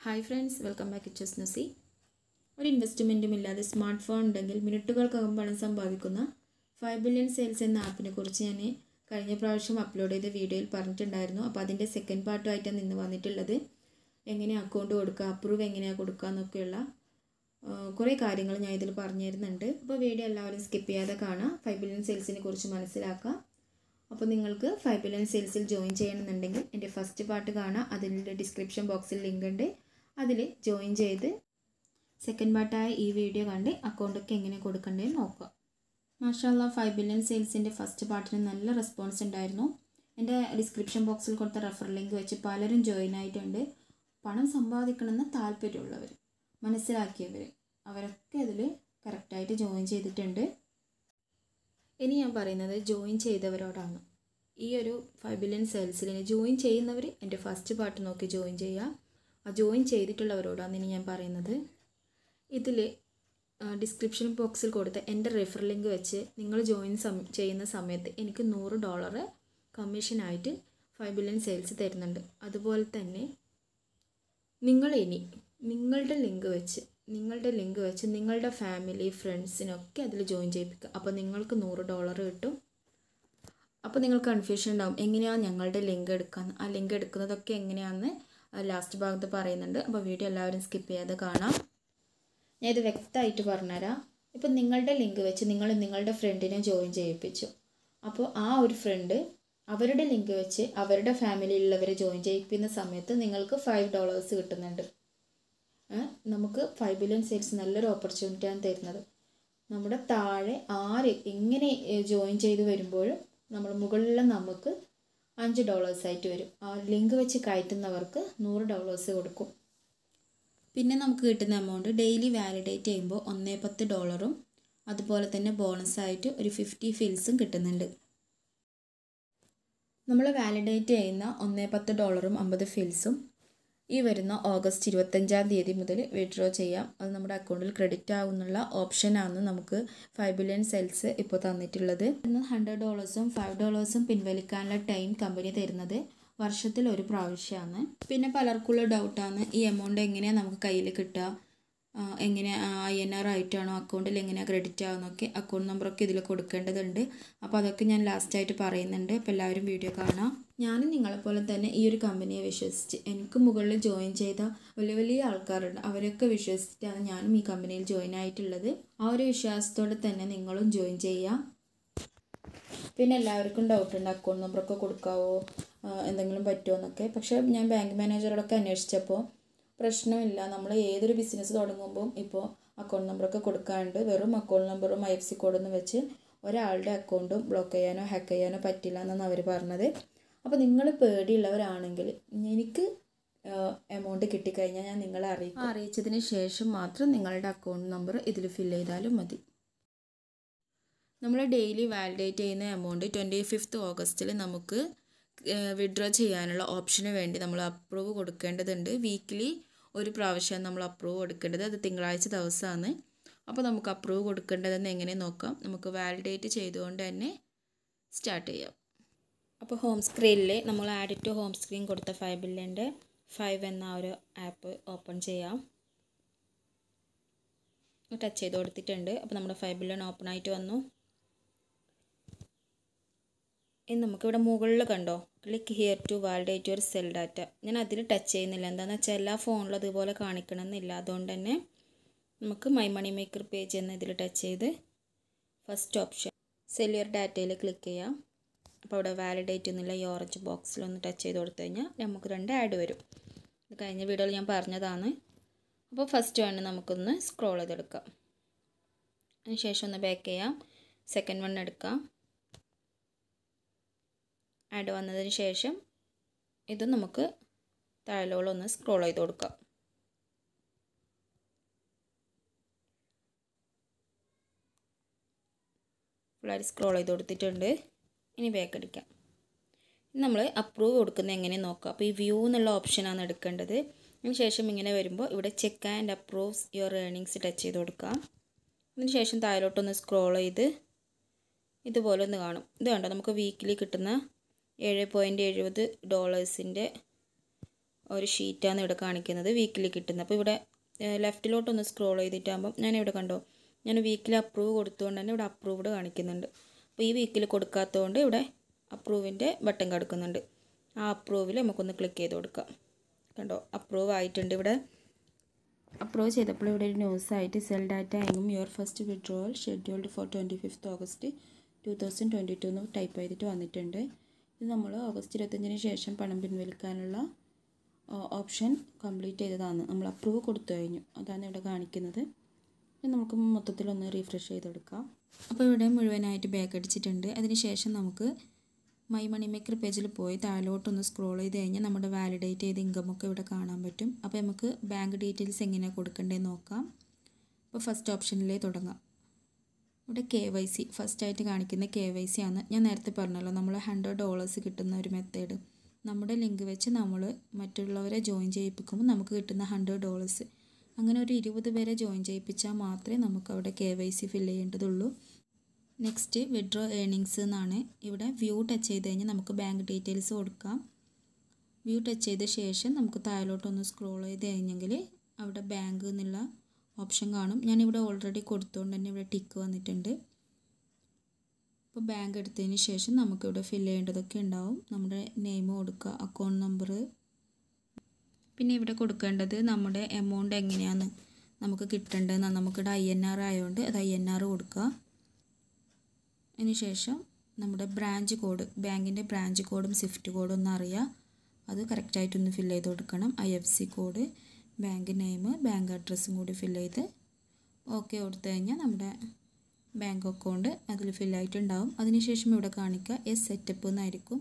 hi friends welcome back to നുസി ഒരു ഇൻവെസ്റ്റ്മെൻറ്റും ഇല്ലാതെ സ്മാർട്ട് ഫോൺ ഉണ്ടെങ്കിൽ മിനിറ്റുകൾക്കകം പണം സമ്പാദിക്കുന്ന ഫൈവ് ബില്യൺ സെയിൽസ് എന്ന ആപ്പിനെ കുറിച്ച് ഞാൻ കഴിഞ്ഞ പ്രാവശ്യം അപ്ലോഡ് ചെയ്ത വീഡിയോയിൽ പറഞ്ഞിട്ടുണ്ടായിരുന്നു അപ്പോൾ അതിൻ്റെ സെക്കൻഡ് പാർട്ടുമായിട്ടാണ് നിന്ന് വന്നിട്ടുള്ളത് എങ്ങനെ അക്കൗണ്ട് കൊടുക്കുക അപ്രൂവ് എങ്ങനെയാണ് കൊടുക്കുക എന്നൊക്കെയുള്ള ആ, കുറേ കാര്യങ്ങൾ ഞാൻ ഇതിൽ പറഞ്ഞു തരുന്നുണ്ട് അപ്പോൾ വീഡിയോ എല്ലാവരും സ്കിപ്പ് ചെയ്യാതെ കാണാം ഫൈവ് ബില്യൺ സെയിൽസിനെ കുറിച്ച് മനസ്സിലാക്കുക അപ്പോൾ നിങ്ങൾക്ക് ഫൈവ് ബില്യൺ സെയിൽസിൽ ജോയിൻ ചെയ്യണമെന്നുണ്ടെങ്കിൽ എൻ്റെ ഫസ്റ്റ് പാർട്ട് കാണാം അതിൻ്റെ ഡിസ്ക്രിപ്ഷൻ ബോക്സിൽ ലിങ്ക് ഉണ്ട് അതിൽ ജോയിൻ ചെയ്ത് സെക്കൻഡ് പാർട്ടായ ഈ വീഡിയോ കണ്ട് അക്കൗണ്ടൊക്കെ എങ്ങനെ കൊടുക്കേണ്ടതെന്ന് നോക്കുക മാഷാല്ല ഫൈവ് ബില്യൺ സെയിൽസിൻ്റെ ഫസ്റ്റ് പാർട്ടിന് നല്ല റെസ്പോൺസ് ഉണ്ടായിരുന്നു എൻ്റെ ഡിസ്ക്രിപ്ഷൻ ബോക്സിൽ കൊടുത്ത റെഫർ ലിങ്ക് വെച്ച് പലരും ജോയിൻ ആയിട്ടുണ്ട് പണം സമ്പാദിക്കണമെന്ന് താല്പര്യമുള്ളവർ മനസ്സിലാക്കിയവർ അവരൊക്കെ അതിൽ കറക്റ്റായിട്ട് ജോയിൻ ചെയ്തിട്ടുണ്ട് ഇനി ഞാൻ പറയുന്നത് ജോയിൻ ചെയ്തവരോടാണ് ഈ ഒരു ഫൈവ് ബില്യൺ സെയിൽസിൽ ജോയിൻ ചെയ്യുന്നവർ എൻ്റെ ഫസ്റ്റ് പാർട്ട് നോക്കി ജോയിൻ ചെയ്യുക ആ ജോയിൻ ചെയ്തിട്ടുള്ളവരോടാണ് ഇനി ഞാൻ പറയുന്നത് ഇതിൽ ഡിസ്ക്രിപ്ഷൻ ബോക്സിൽ കൊടുത്ത എൻ്റെ റെഫർ ലിങ്ക് വെച്ച് നിങ്ങൾ ജോയിൻ സം ചെയ്യുന്ന സമയത്ത് എനിക്ക് നൂറ് ഡോളർ കമ്മീഷനായിട്ട് ഫൈവ് ബില്യൺ സെയിൽസ് തരുന്നുണ്ട് അതുപോലെ തന്നെ നിങ്ങൾ ഇനി നിങ്ങളുടെ ലിങ്ക് വെച്ച് നിങ്ങളുടെ ലിങ്ക് വെച്ച് നിങ്ങളുടെ ഫാമിലി ഫ്രണ്ട്സിനൊക്കെ അതിൽ ജോയിൻ ചെയ്യിപ്പിക്കുക അപ്പോൾ നിങ്ങൾക്ക് നൂറ് ഡോളർ കിട്ടും അപ്പോൾ നിങ്ങൾക്ക് കൺഫ്യൂഷൻ ഉണ്ടാവും എങ്ങനെയാണ് ഞങ്ങളുടെ ലിങ്ക് എടുക്കുക ആ ലിങ്ക് എടുക്കുന്നതൊക്കെ എങ്ങനെയാണെന്ന് ലാസ്റ്റ് ഭാഗത്ത് പറയുന്നുണ്ട് അപ്പോൾ വീഡിയോ എല്ലാവരും സ്കിപ്പ് ചെയ്യാതെ കാണാം ഞാൻ ഇത് വ്യക്തമായിട്ട് പറഞ്ഞുതരാം ഇപ്പം നിങ്ങളുടെ ലിങ്ക് വെച്ച് നിങ്ങൾ നിങ്ങളുടെ ഫ്രണ്ടിനെ ജോയിൻ ചെയ്യിപ്പിച്ചു അപ്പോൾ ആ ഒരു ഫ്രണ്ട് അവരുടെ ലിങ്ക് വെച്ച് അവരുടെ ഫാമിലിയിലുള്ളവരെ ജോയിൻ ചെയ്യിപ്പിക്കുന്ന സമയത്ത് നിങ്ങൾക്ക് ഫൈവ് ഡോളേഴ്സ് കിട്ടുന്നുണ്ട് ഏ, നമുക്ക് ഫൈവ് ബില്യൺ സെയിൽസ് നല്ലൊരു ഓപ്പർച്യൂണിറ്റിയാണ് തരുന്നത് നമ്മുടെ താഴെ ആര് എങ്ങനെ ജോയിൻ ചെയ്ത് വരുമ്പോഴും നമ്മൾ മുകളിൽ നമുക്ക് അഞ്ച് ഡോളേഴ്സ് ആയിട്ട് വരും ആ ലിങ്ക് വെച്ച് കയറ്റുന്നവർക്ക് നൂറ് ഡോളേഴ്സ് കൊടുക്കും പിന്നെ നമുക്ക് കിട്ടുന്ന എമൗണ്ട് ഡെയിലി വാലിഡേറ്റ് ചെയ്യുമ്പോൾ ഒന്നേ പത്ത് ഡോളറും അതുപോലെ തന്നെ ബോണസായിട്ട് ഒരു ഫിഫ്റ്റി ഫിൽസും കിട്ടുന്നുണ്ട് നമ്മൾ വാലിഡേറ്റ് ചെയ്യുന്ന ഒന്നേ പത്ത് ഡോളറും അമ്പത് ഫിൽസും ഈ വരുന്ന ഓഗസ്റ്റ് ഇരുപത്തഞ്ചാം തീയതി മുതൽ വിഡ്രോ ചെയ്യാം അത് നമ്മുടെ അക്കൗണ്ടിൽ ക്രെഡിറ്റ് ആവുന്നുള്ള ഓപ്ഷനാണ് നമുക്ക് ഫൈവ് ബില്യൺ സെൽസ് ഇപ്പോൾ തന്നിട്ടുള്ളത് ഹൺഡ്രഡ് ഡോളേഴ്സും ഫൈവ് ഡോളേഴ്സും പിൻവലിക്കാനുള്ള ടൈം കമ്പനി തരുന്നത് വർഷത്തിൽ ഒരു പ്രാവശ്യമാണ് പിന്നെ പലർക്കുള്ള ഡൗട്ടാണ് ഈ എമൗണ്ട് എങ്ങനെയാണ് നമുക്ക് കയ്യിൽ കിട്ടുക ആ, എങ്ങനെ ഐ എൻ ആർ ആയിട്ടാണോ അക്കൗണ്ടിൽ എങ്ങനെയാണ് ക്രെഡിറ്റ് ആവുന്നൊക്കെ അക്കൗണ്ട് നമ്പറൊക്കെ ഇതിൽ കൊടുക്കേണ്ടതുണ്ട് അപ്പോൾ അതൊക്കെ ഞാൻ ലാസ്റ്റായിട്ട് പറയുന്നുണ്ട് അപ്പോൾ എല്ലാവരും വീഡിയോ കാണാം ഞാനും നിങ്ങളെപ്പോലെ തന്നെ ഈ ഒരു കമ്പനിയെ വിശ്വസിച്ച് എനിക്ക് മുകളിൽ ജോയിൻ ചെയ്ത വലിയ വലിയ ആൾക്കാരുണ്ട് അവരൊക്കെ വിശ്വസിച്ചിട്ടാണ് ഞാനും ഈ കമ്പനിയിൽ ജോയിൻ ആയിട്ടുള്ളത് ആ ഒരു വിശ്വാസത്തോടെ തന്നെ നിങ്ങളും ജോയിൻ ചെയ്യാം പിന്നെ എല്ലാവർക്കും ഡൗട്ട് ഉണ്ട് അക്കൗണ്ട് നമ്പറൊക്കെ കൊടുക്കാവോ ആ, എന്തെങ്കിലും പറ്റുമോ എന്നൊക്കെ പക്ഷേ ഞാൻ ബാങ്ക് മാനേജറോടൊക്കെ അന്വേഷിച്ചപ്പോൾ പ്രശ്നമില്ല നമ്മൾ ഏതൊരു ബിസിനസ് തുടങ്ങുമ്പോൾ ഇപ്പോൾ അക്കൗണ്ട് നമ്പറൊക്കെ കൊടുക്കാണ്ട് വെറും അക്കൗണ്ട് നമ്പറും ഐ എഫ് സി കോഡൊന്നും വെച്ച് ഒരാളുടെ അക്കൗണ്ടും ബ്ലോക്ക് ചെയ്യാനോ ഹാക്ക് ചെയ്യാനോ പറ്റില്ല എന്നാണ് അവർ പറഞ്ഞത് അപ്പോൾ നിങ്ങൾ പേടിയുള്ളവരാണെങ്കിൽ എനിക്ക് എമൗണ്ട് കിട്ടിക്കഴിഞ്ഞാൽ ഞാൻ നിങ്ങളെ അറിയിക്കും അറിയിച്ചതിന് ശേഷം മാത്രം നിങ്ങളുടെ അക്കൗണ്ട് നമ്പർ ഇതിൽ ഫില്ല് ചെയ്താലും മതി നമ്മൾ ഡെയിലി വാലിഡേറ്റ് ചെയ്യുന്ന എമൗണ്ട് ട്വൻറ്റി ഫിഫ്ത്ത് ഓഗസ്റ്റിൽ നമുക്ക് വിഡ്രോ ചെയ്യാനുള്ള ഓപ്ഷന് വേണ്ടി നമ്മൾ അപ്രൂവ് കൊടുക്കേണ്ടതുണ്ട് വീക്കിലി ഒരു പ്രാവശ്യം നമ്മൾ അപ്രൂവ് കൊടുക്കേണ്ടത് അത് തിങ്കളാഴ്ച ദിവസമാണ് അപ്പോൾ നമുക്ക് അപ്രൂവ് കൊടുക്കേണ്ടതെന്ന് എങ്ങനെ നോക്കാം നമുക്ക് വാലിഡേറ്റ് ചെയ്തുകൊണ്ട് തന്നെ സ്റ്റാർട്ട് ചെയ്യാം അപ്പോൾ ഹോം സ്ക്രീനിൽ നമ്മൾ ആഡ് ടു ഹോം സ്ക്രീൻ കൊടുത്ത ഫൈവ് ബില്യൻ്റെ ഫൈവ് എന്ന ആ ഒരു ആപ്പ് ഓപ്പൺ ചെയ്യാം ടച്ച് ചെയ്ത് കൊടുത്തിട്ടുണ്ട് അപ്പോൾ നമ്മുടെ ഫൈവ് ബില്യൺ ഓപ്പൺ ആയിട്ട് വന്നു ഇനി നമുക്കിവിടെ മുകളിൽ കണ്ടോ click here to validate your sell data ഞാൻ അതിൽ ടച്ച് ചെയ്യുന്നില്ല എന്താണെന്ന് വെച്ചാൽ എല്ലാ ഫോണിലും അതുപോലെ കാണിക്കണമെന്നില്ല അതുകൊണ്ട് തന്നെ നമുക്ക് മൈ മണി മേക്കർ പേജ് എന്ന ഇതിൽ ടച്ച് ചെയ്ത് ഫസ്റ്റ് ഓപ്ഷൻ സെൽ യുവർ ഡാറ്റയിൽ ക്ലിക്ക് ചെയ്യാം അപ്പോൾ അവിടെ വാലിഡേറ്റ് എന്നുള്ള ഈ ഓറഞ്ച് ബോക്സിൽ ഒന്ന് ടച്ച് ചെയ്ത് കൊടുത്തു കഴിഞ്ഞാൽ നമുക്ക് രണ്ട് ആഡ് വരും ഇത് കഴിഞ്ഞ വീഡിയോയിൽ ഞാൻ പറഞ്ഞതാണ് അപ്പോൾ ഫസ്റ്റ് വൺ നമുക്കൊന്ന് സ്ക്രോൾ ചെയ്തെടുക്കാം അതിന് ശേഷം ഒന്ന് ബാക്ക് ചെയ്യാം സെക്കൻഡ് വൺ എടുക്കാം ആഡ് വന്നതിന് ശേഷം ഇത് നമുക്ക് താഴോളം ഒന്ന് സ്ക്രോൾ ചെയ്ത് കൊടുക്കാം ഫുള്ളായിട്ട് സ്ക്രോൾ ചെയ്ത് കൊടുത്തിട്ടുണ്ട് ഇനി ബാക്ക് അടിക്കാം ഇനി നമ്മൾ അപ്രൂവ് കൊടുക്കുന്നത് എങ്ങനെ നോക്കാം അപ്പോൾ ഈ വ്യൂ എന്നുള്ള ഓപ്ഷനാണ് എടുക്കേണ്ടത് അതിന് ശേഷം ഇങ്ങനെ വരുമ്പോൾ ഇവിടെ check and approves your earnings touch ചെയ്ത് കൊടുക്കാം അതിന് ശേഷം താഴോട്ടൊന്ന് സ്ക്രോൾ ചെയ്ത് ഇതുപോലെ ഒന്ന് കാണും ഇത് കണ്ടോ നമുക്ക് വീക്കിലി കിട്ടുന്ന ഏഴ് പോയിൻറ്റ് എഴുപത് ഡോളേഴ്സിൻ്റെ ഒരു ഷീറ്റാണ് ഇവിടെ കാണിക്കുന്നത് വീക്കിലി കിട്ടുന്നത് അപ്പോൾ ഇവിടെ ലെഫ്റ്റിലോട്ടൊന്ന് സ്ക്രോൾ ചെയ്തിട്ടാകുമ്പം ഞാനിവിടെ കണ്ടോ ഞാൻ വീക്കിലി അപ്രൂവ് കൊടുത്തുകൊണ്ട് തന്നെ ഇവിടെ അപ്രൂവ്ഡ് കാണിക്കുന്നുണ്ട് അപ്പോൾ ഈ വീക്കിൽ കൊടുക്കാത്തതുകൊണ്ട് ഇവിടെ അപ്രൂവിൻ്റെ ബട്ടൺ കിടക്കുന്നുണ്ട് ആ അപ്രൂവിൽ നമുക്കൊന്ന് ക്ലിക്ക് ചെയ്ത് കൊടുക്കാം കണ്ടോ അപ്രൂവ് ആയിട്ടുണ്ട് ഇവിടെ അപ്രൂവ് ചെയ്തപ്പോൾ ഇവിടെ ഒരു ന്യൂസ് ആയിട്ട് സെൽ ഡാറ്റ എങ്ങും your first withdrawal scheduled for twenty fifth August two thousand twenty two എന്ന് ടൈപ്പ് ചെയ്തിട്ട് വന്നിട്ടുണ്ട് ഇത് നമ്മൾ ഓഗസ്റ്റ് ഇരുപത്തഞ്ചിന് ശേഷം പണം പിൻവലിക്കാനുള്ള ഓപ്ഷൻ കംപ്ലീറ്റ് ചെയ്തതാണ് നമ്മൾ അപ്രൂവ് കൊടുത്തു കഴിഞ്ഞു അതാണ് ഇവിടെ കാണിക്കുന്നത് ഇനി നമുക്ക് മൊത്തത്തിലൊന്ന് റീഫ്രഷ് ചെയ്തെടുക്കാം അപ്പോൾ ഇവിടെ മുഴുവനായിട്ട് ബാക്ക് അടിച്ചിട്ടുണ്ട് അതിന് ശേഷം നമുക്ക് മൈ മണി മേക്കർ പേജിൽ പോയി താഴോട്ടൊന്ന് സ്ക്രോൾ ചെയ്ത് കഴിഞ്ഞാൽ നമ്മുടെ വാലിഡേറ്റ് ചെയ്ത ഇൻകം ഒക്കെ ഇവിടെ കാണാൻ പറ്റും അപ്പോൾ നമുക്ക് ബാങ്ക് ഡീറ്റെയിൽസ് എങ്ങനെയാണ് കൊടുക്കേണ്ടതെന്ന് നോക്കാം അപ്പോൾ ഫസ്റ്റ് ഓപ്ഷനിലേ തുടങ്ങാം ഇവിടെ കെ വൈ സി ഫസ്റ്റായിട്ട് കാണിക്കുന്ന കെ വൈ സി ആണ് ഞാൻ നേരത്തെ പറഞ്ഞല്ലോ നമ്മൾ ഹൺഡ്രഡ് ഡോളേഴ്സ് കിട്ടുന്ന ഒരു മെത്തേഡ് നമ്മുടെ ലിങ്ക് വെച്ച് നമ്മൾ മറ്റുള്ളവരെ ജോയിൻ ചെയ്യിപ്പിക്കുമ്പോൾ നമുക്ക് കിട്ടുന്ന ഹൺഡ്രഡ് ഡോളേഴ്സ് അങ്ങനെ ഒരു ഇരുപത് പേരെ ജോയിൻ ചെയ്യിപ്പിച്ചാൽ മാത്രമേ നമുക്ക് അവിടെ കെ വൈ സി ഫില്ല് ചെയ്യേണ്ടതുള്ളൂ നെക്സ്റ്റ് വിഡ്രോ ഏണിങ്സ് എന്നാണ് ഇവിടെ വ്യൂ ടച്ച് ചെയ്ത് കഴിഞ്ഞാൽ നമുക്ക് ബാങ്ക് ഡീറ്റെയിൽസ് കൊടുക്കാം വ്യൂ ടച്ച് ചെയ്ത ശേഷം നമുക്ക് താഴോട്ടൊന്ന് സ്ക്രോൾ ചെയ്ത് കഴിഞ്ഞെങ്കിൽ അവിടെ ബാങ്ക് എന്നുള്ള ഓപ്ഷൻ കാണും ഞാനിവിടെ ഓൾറെഡി കൊടുത്തുകൊണ്ട് തന്നെ ഇവിടെ ടിക്ക് വന്നിട്ടുണ്ട് ഇപ്പോൾ ബാങ്ക് എടുത്തതിന് ശേഷം നമുക്കിവിടെ ഫില്ല് ചെയ്യേണ്ടതൊക്കെ ഉണ്ടാവും നമ്മുടെ നെയിം കൊടുക്കുക അക്കൗണ്ട് നമ്പർ പിന്നെ ഇവിടെ കൊടുക്കേണ്ടത് നമ്മുടെ എമൗണ്ട് എങ്ങനെയാണ് നമുക്ക് കിട്ടേണ്ടതെന്ന് നമുക്കിവിടെ ഐ എൻ ആർ ആയതുകൊണ്ട് അത് ഐ എൻ ആർ കൊടുക്കുക അതിനുശേഷം നമ്മുടെ ബ്രാഞ്ച് കോഡ് ബാങ്കിൻ്റെ ബ്രാഞ്ച് കോഡും സ്വിഫ്റ്റ് കോഡും ഒന്ന് അറിയാം അത് കറക്റ്റായിട്ടൊന്ന് ഫില്ല് ചെയ്ത് കൊടുക്കണം I F C code bank name bank അഡ്രസ്സും കൂടി ഫില്ല് ചെയ്ത് ഓക്കെ കൊടുത്തു കഴിഞ്ഞാൽ നമ്മുടെ ബാങ്ക് അക്കൗണ്ട് അതിൽ ഫില്ലായിട്ടുണ്ടാവും അതിനുശേഷം ഇവിടെ കാണിക്കുക എസ് സെറ്റപ്പ് എന്നായിരിക്കും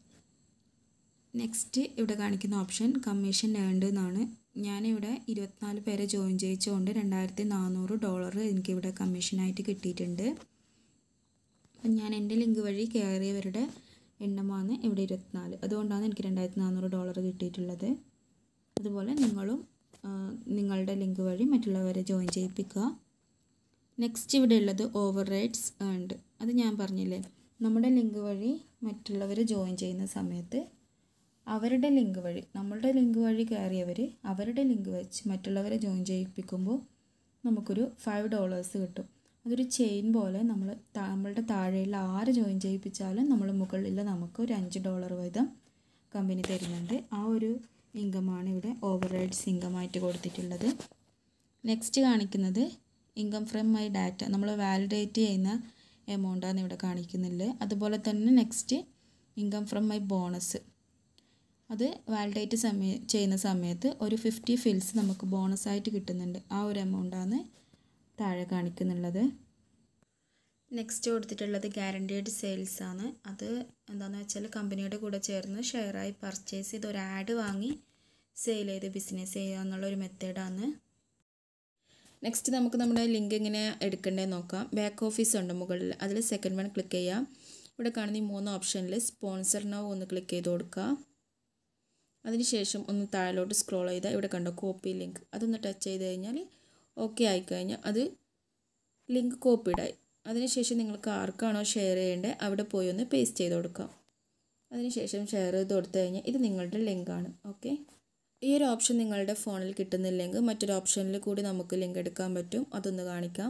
നെക്സ്റ്റ് ഇവിടെ കാണിക്കുന്ന ഓപ്ഷൻ കമ്മീഷൻ ഏൺഡ് എന്നാണ് ഞാനിവിടെ ഇരുപത്തിനാല് പേരെ ജോയിൻ ചെയ്യിച്ചുകൊണ്ട് രണ്ടായിരത്തി നാനൂറ് ഡോളർ എനിക്കിവിടെ കമ്മീഷനായിട്ട് കിട്ടിയിട്ടുണ്ട് അപ്പം ഞാൻ എൻ്റെ ലിങ്ക് വഴി കയറിയവരുടെ എണ്ണമാണ് ഇവിടെ ഇരുപത്തിനാല് അതുകൊണ്ടാണ് എനിക്ക് രണ്ടായിരത്തി നാനൂറ് ഡോളർ കിട്ടിയിട്ടുള്ളത് അതുപോലെ നിങ്ങളും നിങ്ങളുടെ ലിങ്ക് വഴി മറ്റുള്ളവരെ ജോയിൻ ചെയ്യിപ്പിക്കുക നെക്സ്റ്റ് ഇവിടെ ഉള്ളത് ഓവർ റൈറ്റ്സ് ഏൺഡ് അത് ഞാൻ പറഞ്ഞില്ലേ നമ്മുടെ ലിങ്ക് വഴി മറ്റുള്ളവർ ജോയിൻ ചെയ്യുന്ന സമയത്ത് അവരുടെ ലിങ്ക് വഴി നമ്മളുടെ ലിങ്ക് വഴി കയറിയവർ അവരുടെ ലിങ്ക് വെച്ച് മറ്റുള്ളവരെ ജോയിൻ ചെയ്യിപ്പിക്കുമ്പോൾ നമുക്കൊരു ഫൈവ് ഡോളേഴ്സ് കിട്ടും അതൊരു ചെയിൻ പോലെ നമ്മൾ നമ്മളുടെ താഴെയുള്ള ആര് ജോയിൻ ചെയ്യിപ്പിച്ചാലും നമ്മൾ മുകളിൽ നമുക്ക് ഒരു അഞ്ച് ഡോളർ വീതം കമ്പനി തരുന്നുണ്ട് ആ ഒരു ഇൻകമാണ് ഇവിടെ ഓവർ റൈഡ്സ് ഇൻകമായിട്ട് കൊടുത്തിട്ടുള്ളത് നെക്സ്റ്റ് കാണിക്കുന്നത് ഇൻകം ഫ്രം മൈ ഡാറ്റ നമ്മൾ വാലിഡേറ്റ് ചെയ്യുന്ന എമൗണ്ടാണ് ഇവിടെ കാണിക്കുന്നില്ല അതുപോലെ തന്നെ next income from my bonus അത് വാലിഡേറ്റ് സമയ ചെയ്യുന്ന സമയത്ത് ഒരു ഫിഫ്റ്റി ഫിൽസ് നമുക്ക് ബോണസായിട്ട് കിട്ടുന്നുണ്ട് ആ ഒരു എമൗണ്ടാണ് താഴെ കാണിക്കുന്നുള്ളത് നെക്സ്റ്റ് കൊടുത്തിട്ടുള്ളത് ഗ്യാരണ്ടീഡ് സെയിൽസ് ആണ് അത് എന്താണെന്ന് വെച്ചാൽ കമ്പനിയുടെ കൂടെ ചേർന്ന് ഷെയറായി പർച്ചേസ് ചെയ്ത് ഒരു ആഡ് വാങ്ങി സെയിൽ ചെയ്ത് ബിസിനസ് ചെയ്യുക എന്നുള്ള ഒരു മെത്തേഡാണ് നെക്സ്റ്റ് നമുക്ക് നമ്മുടെ ലിങ്ക് എങ്ങനെ എടുക്കേണ്ടതെന്ന് നോക്കാം ബാക്ക് ഓഫീസ് ഉണ്ട് മുകളിൽ അതിൽ സെക്കൻഡ് വൺ ക്ലിക്ക് ചെയ്യാം ഇവിടെ കാണുന്ന ഈ മൂന്ന് ഓപ്ഷനിൽ സ്പോൺസർ നൗ ഒന്ന് ക്ലിക്ക് ചെയ്ത് കൊടുക്കുക അതിനുശേഷം ഒന്ന് താഴോട്ട് സ്ക്രോൾ ചെയ്താൽ ഇവിടെ കണ്ടോ കോപ്പി ലിങ്ക് അതൊന്ന് ടച്ച് ചെയ്ത് കഴിഞ്ഞാൽ ഓക്കെ ആയിക്കഴിഞ്ഞാൽ അത് ലിങ്ക് കോപ്പിഡായി അതിനുശേഷം നിങ്ങൾക്ക് ആർക്കാണോ ഷെയർ ചെയ്യേണ്ടത് അവിടെ പോയി ഒന്ന് പേസ്റ്റ് ചെയ്ത് കൊടുക്കാം അതിനുശേഷം ഷെയർ ചെയ്ത് കൊടുത്തു കഴിഞ്ഞാൽ ഇത് നിങ്ങളുടെ ലിങ്കാണ് ഓക്കെ ഈ ഒരു ഓപ്ഷൻ നിങ്ങളുടെ ഫോണിൽ കിട്ടുന്നില്ലെങ്കിൽ മറ്റൊരു ഓപ്ഷനിൽ കൂടി നമുക്ക് ലിങ്ക് എടുക്കാൻ പറ്റും അതൊന്ന് കാണിക്കാം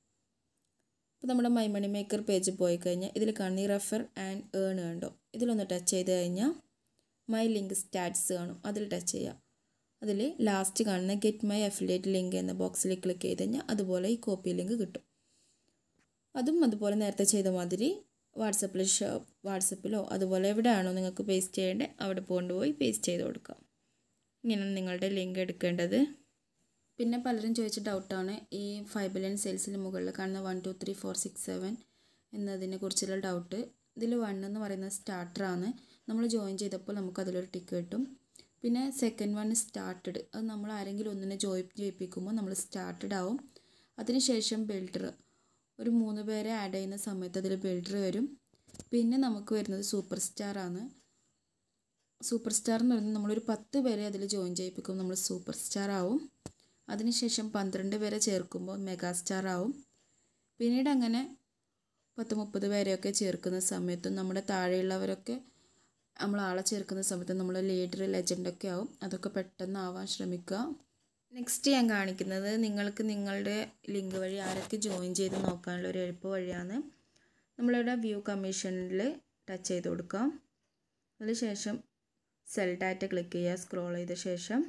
ഇപ്പോൾ നമ്മുടെ മൈ മണി മേക്കർ പേജ് പോയി കഴിഞ്ഞാൽ ഇതിൽ കാണുന്ന ഈ റെഫർ ആൻഡ് ഏൺ കണ്ടോ ഇതിലൊന്ന് ടച്ച് ചെയ്ത് കഴിഞ്ഞാൽ മൈ ലിങ്ക് സ്റ്റാറ്റ്സ് കാണും അതിൽ ടച്ച് ചെയ്യുക അതിൽ ലാസ്റ്റ് കാണുന്ന ഗെറ്റ് മൈ അഫിലിയേറ്റ് ലിങ്ക് എന്ന ബോക്സിൽ ക്ലിക്ക് ചെയ്ത് കഴിഞ്ഞാൽ അതുപോലെ ഈ കോപ്പി ലിങ്ക് കിട്ടും അതും അതുപോലെ നേരത്തെ ചെയ്ത മാതിരി വാട്സപ്പിൽ ഷോ വാട്സപ്പിലോ അതുപോലെ എവിടെയാണോ നിങ്ങൾക്ക് പേസ്റ്റ് ചെയ്യേണ്ടത് അവിടെ കൊണ്ടുപോയി പേസ്റ്റ് ചെയ്ത് കൊടുക്കാം ഇങ്ങനെയാണ് നിങ്ങളുടെ ലിങ്ക് എടുക്കേണ്ടത് പിന്നെ പലരും ചോദിച്ച ഡൗട്ടാണ് ഈ ഫൈവ് ബില്യൺ സെയിൽസിന് മുകളിൽ കാണുന്ന one two three four six seven എന്നതിനെ കുറിച്ചുള്ള ഡൗട്ട് ഇതിൽ വൺ എന്ന് പറയുന്നത് സ്റ്റാർട്ടറാണ് നമ്മൾ ജോയിൻ ചെയ്തപ്പോൾ നമുക്ക് അതിലൊരു ടിക്ക് കിട്ടും പിന്നെ സെക്കൻഡ് വൺ സ്റ്റാർട്ടഡ് അത് നമ്മൾ ആരെങ്കിലും ഒന്നിനെ ജോയിൻ ചെയ്യിപ്പിക്കുമ്പോൾ നമ്മൾ സ്റ്റാർട്ടഡ് ആവും അതിനുശേഷം ബിൽഡർ ഒരു മൂന്ന് പേരെ ആഡ് ചെയ്യുന്ന സമയത്ത് അതിൽ ബിൽഡർ വരും പിന്നെ നമുക്ക് വരുന്നത് സൂപ്പർ സ്റ്റാർ ആണ് സൂപ്പർ സ്റ്റാർ എന്ന് പറയുന്നത് നമ്മളൊരു പത്ത് പേരെ അതിൽ ജോയിൻ ചെയ്യിപ്പിക്കും നമ്മൾ സൂപ്പർ സ്റ്റാർ ആവും അതിനുശേഷം പന്ത്രണ്ട് പേരെ ചേർക്കുമ്പോൾ മെഗാ സ്റ്റാർ ആവും പിന്നീട് അങ്ങനെ പത്ത് മുപ്പത് പേരെയൊക്കെ ചേർക്കുന്ന സമയത്തും നമ്മുടെ താഴെയുള്ളവരൊക്കെ നമ്മൾ ആളെ ചേർക്കുന്ന സമയത്ത് നമ്മൾ ലീഡർ ലെജൻഡൊക്കെ ആവും അതൊക്കെ പെട്ടെന്ന് ആവാൻ ശ്രമിക്കുക നെക്സ്റ്റ് ഞാൻ കാണിക്കുന്നത് നിങ്ങൾക്ക് നിങ്ങളുടെ ലിങ്ക് വഴി ആരൊക്കെ ജോയിൻ ചെയ്ത് നോക്കാനുള്ള ഒരു എളുപ്പ വഴിയാണ് നമ്മളിവിടെ വ്യൂ കമ്മീഷനിൽ ടച്ച് ചെയ്ത് കൊടുക്കാം അതിനുശേഷം സെൽ ഡാറ്റ ക്ലിക്ക് ചെയ്യുക സ്ക്രോൾ ചെയ്ത ശേഷം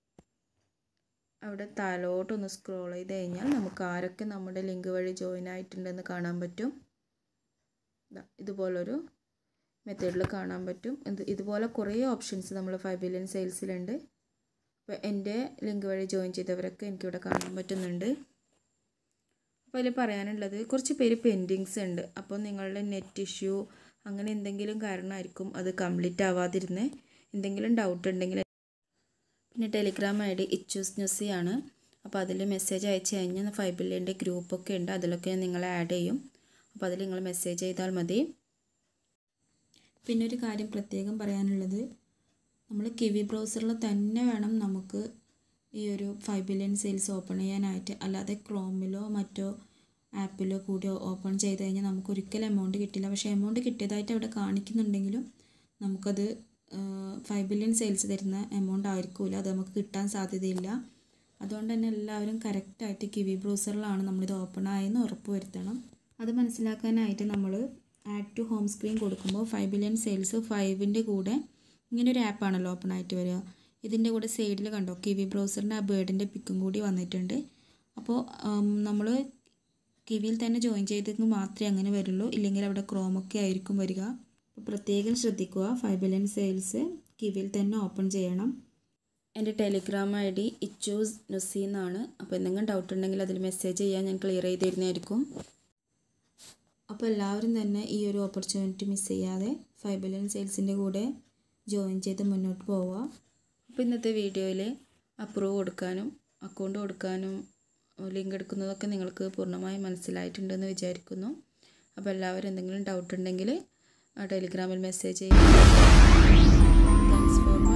അവിടെ താലോട്ടൊന്ന് സ്ക്രോൾ ചെയ്ത് കഴിഞ്ഞാൽ നമുക്ക് ആരൊക്കെ നമ്മുടെ ലിങ്ക് വഴി ജോയിൻ ആയിട്ടുണ്ടെന്ന് കാണാൻ പറ്റും ഇതുപോലൊരു മെത്തേഡിൽ കാണാൻ പറ്റും ഇത് ഇതുപോലെ കുറേ ഓപ്ഷൻസ് നമ്മൾ ഫൈവ് ബില്യൺ സെയിൽസിലുണ്ട് അപ്പോൾ എൻ്റെ ലിങ്ക് വഴി ജോയിൻ ചെയ്തവരൊക്കെ എനിക്കിവിടെ കാണാൻ പറ്റുന്നുണ്ട് അപ്പോൾ അതിൽ പറയാനുള്ളത് കുറച്ച് പേര് പെൻഡിങ്സ് ഉണ്ട് അപ്പോൾ നിങ്ങളുടെ നെറ്റ് ഇഷ്യൂ അങ്ങനെ എന്തെങ്കിലും കാരണമായിരിക്കും അത് കംപ്ലീറ്റ് ആവാതിരുന്നേ എന്തെങ്കിലും ഡൗട്ട് ഉണ്ടെങ്കിൽ പിന്നെ ടെലിഗ്രാം ഐ ഡി ഇച്ചൂസ് ന്യൂസി ആണ് അപ്പോൾ അതിൽ മെസ്സേജ് അയച്ചു കഴിഞ്ഞാൽ ഫൈവ് ബില്യൻ്റെ ഗ്രൂപ്പൊക്കെ ഉണ്ട് അതിലൊക്കെ നിങ്ങളെ ആഡ് ചെയ്യും അപ്പോൾ അതിൽ നിങ്ങൾ മെസ്സേജ് ചെയ്താൽ മതി പിന്നെ ഒരു കാര്യം പ്രത്യേകം പറയാനുള്ളത് നമ്മൾ കിവി ബ്രൗസറിൽ തന്നെ വേണം നമുക്ക് ഈ ഒരു ഫൈവ് ബില്യൺ സെയിൽസ് ഓപ്പൺ ചെയ്യാനായിട്ട് അല്ലാതെ ക്രോമിലോ മറ്റോ ആപ്പിലോ കൂടി ഓപ്പൺ ചെയ്ത് കഴിഞ്ഞാൽ നമുക്ക് ഒരിക്കലും എമൗണ്ട് കിട്ടില്ല പക്ഷേ എമൗണ്ട് കിട്ടിയതായിട്ട് അവിടെ കാണിക്കുന്നുണ്ടെങ്കിലും നമുക്കത് ഫൈവ് ബില്യൺ സെയിൽസ് തരുന്ന എമൗണ്ട് ആയിരിക്കില്ല അത് നമുക്ക് കിട്ടാൻ സാധ്യതയില്ല അതുകൊണ്ട് തന്നെ എല്ലാവരും കറക്റ്റായിട്ട് കിവി ബ്രൗസറിലാണ് നമ്മളിത് ഓപ്പൺ ആയെന്ന് ഉറപ്പ് വരുത്തണം അത് മനസ്സിലാക്കാനായിട്ട് നമ്മൾ ആഡ് ടു ഹോം സ്ക്രീൻ കൊടുക്കുമ്പോൾ ഫൈവ് ബില്യൺ സെയിൽസ് ഫൈവിൻ്റെ കൂടെ ഇങ്ങനെ ഒരു ആപ്പാണല്ലോ ഓപ്പൺ ആയിട്ട് വരിക ഇതിൻ്റെ കൂടെ സൈഡിൽ കണ്ടോ കിവി ബ്രൗസറിൻ്റെ ആ ബേർഡിൻ്റെ പിക്കും കൂടി വന്നിട്ടുണ്ട് അപ്പോൾ നമ്മൾ കിവിയിൽ തന്നെ ജോയിൻ ചെയ്തെങ്കിൽ മാത്രമേ അങ്ങനെ വരുള്ളൂ ഇല്ലെങ്കിൽ അവിടെ ക്രോമൊക്കെ ആയിരിക്കും വരിക അപ്പോൾ പ്രത്യേകം ശ്രദ്ധിക്കുക ഫൈവ് ബില്യൺ സെയിൽസ് കിവിയിൽ തന്നെ ഓപ്പൺ ചെയ്യണം എൻ്റെ ടെലിഗ്രാം ഐ ഡി ഇച്ചൂസ് നുസി എന്നാണ് അപ്പോൾ എന്തെങ്കിലും ഡൗട്ട് ഉണ്ടെങ്കിൽ അതിൽ മെസ്സേജ് ചെയ്യാൻ ഞാൻ ക്ലിയർ ചെയ്ത് തരുന്നതായിരിക്കും അപ്പോൾ എല്ലാവരും തന്നെ ഈ ഒരു ഓപ്പർച്യൂണിറ്റി മിസ് ചെയ്യാതെ ഫൈവ് ബില്യൺ സെയിൽസിൻ്റെ കൂടെ ജോയിൻ ചെയ്ത് മുന്നോട്ട് പോവുക അപ്പോൾ ഇന്നത്തെ വീഡിയോയിൽ അപ്രൂവ് കൊടുക്കാനും അക്കൗണ്ട് കൊടുക്കാനും ലിങ്ക് എടുക്കുന്നതൊക്കെ നിങ്ങൾക്ക് പൂർണ്ണമായും മനസ്സിലായിട്ടുണ്ടെന്ന് വിചാരിക്കുന്നു അപ്പോൾ എല്ലാവരും എന്തെങ്കിലും ഡൗട്ട് ഉണ്ടെങ്കിൽ ടെലിഗ്രാമിൽ മെസ്സേജ് ചെയ്യുക താങ്ക്സ് ഫോർ